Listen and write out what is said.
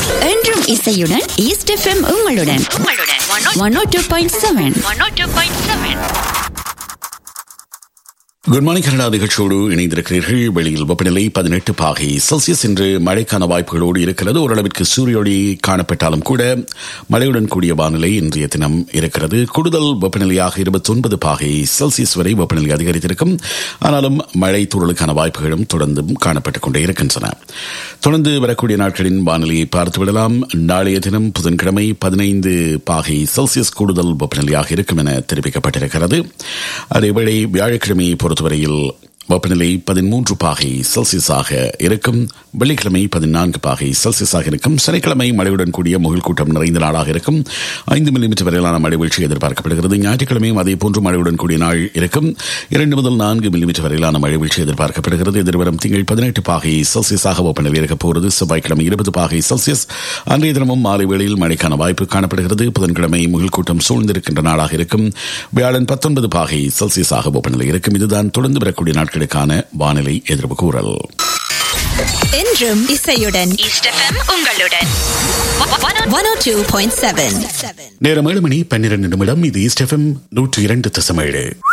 என்றும் இசையுடன் east FM உங்களுடன் one O two point seven good morning Canada நிகழ்ச்சியோடு இணைந்திருக்கிறீர்கள் வெளியில் வெப்பநிலை பதினெட்டு பாகை செல்சியஸ் என்று மழைக்கான வாய்ப்புகளோடு இருக்கிறது ஓரளவிற்கு சூரியொளி காணப்பட்டாலும் கூட மழையுடன் கூடிய வானிலை இன்றைய தினம் இருக்கிறது கூடுதல் வெப்பநிலையாக இருபத்தி ஒன்பது பாகை செல்சியஸ் வரை வெப்பநிலை அதிகரித்திருக்கும் ஆனாலும் மழை தூறலுக்கான வாய்ப்புகளும் தொடர்ந்தும் காணப்பட்டுக் கொண்டே இருக்கின்றன தொடர்ந்து வரக்கூடிய நாட்களின் வானிலையை பார்த்துவிடலாம் நாளைய தினம் புதன்கிழமை பதினைந்து பாகை செல்சியஸ் கூடுதல் வெப்பநிலையாக இருக்கும் என தெரிவிக்கப்பட்டிருக்கிறது அதேவேளை வியாழக்கிழமையை பொறுத்தவரையில் வெப்பநிலை பதிமூன்று பாகை செல்சியஸாக இருக்கும் வெள்ளிக்கிழமை பதினான்கு பாகை செல்சியஸாக இருக்கும் சனிக்கிழமை மழையுடன் கூடிய முகில் கூட்டம் நிறைந்த நாளாக இருக்கும் ஐந்து மில்லிமீட்டர் வரையிலான மழை வீழ்ச்சி எதிர்பார்க்கப்படுகிறது ஞாயிற்றுக்கிழமையும் அதே போன்று மழையுடன் கூடிய நாள் இருக்கும் இரண்டு முதல் நான்கு மில்லிமீட்டர் வரையிலான மழை வீழ்ச்சி எதிர்பார்க்கப்படுகிறது எதிர்வரும் திங்கள் பதினெட்டு பாகை செல்சியஸாக வெப்பநிலை இருக்கப் போகிறது செவ்வாய்க்கிழமை இருபது பாகை செல்சியஸ் அன்றைய தினமும் மாலை வேளையில் மழைக்கான வாய்ப்பு காணப்படுகிறது புதன்கிழமை முகில் கூட்டம் சூழ்ந்திருக்கின்ற நாளாக இருக்கும் வியாழன் பத்தொன்பது பாகை செல்சியஸாக வெப்பநிலை இருக்கும் இதுதான் தொடர்ந்து வரக்கூடிய நாட்களுக்கான வானிலை எதிர்ப்பு கூறல் என்றும் இசையுடன் உங்களுடன் one O two point seven நேரம் ஏழு மணி பன்னிரண்டு நிமிடம் இது ஈஸ்ட் எஃப்எம் நூற்றி இரண்டு தசமேழு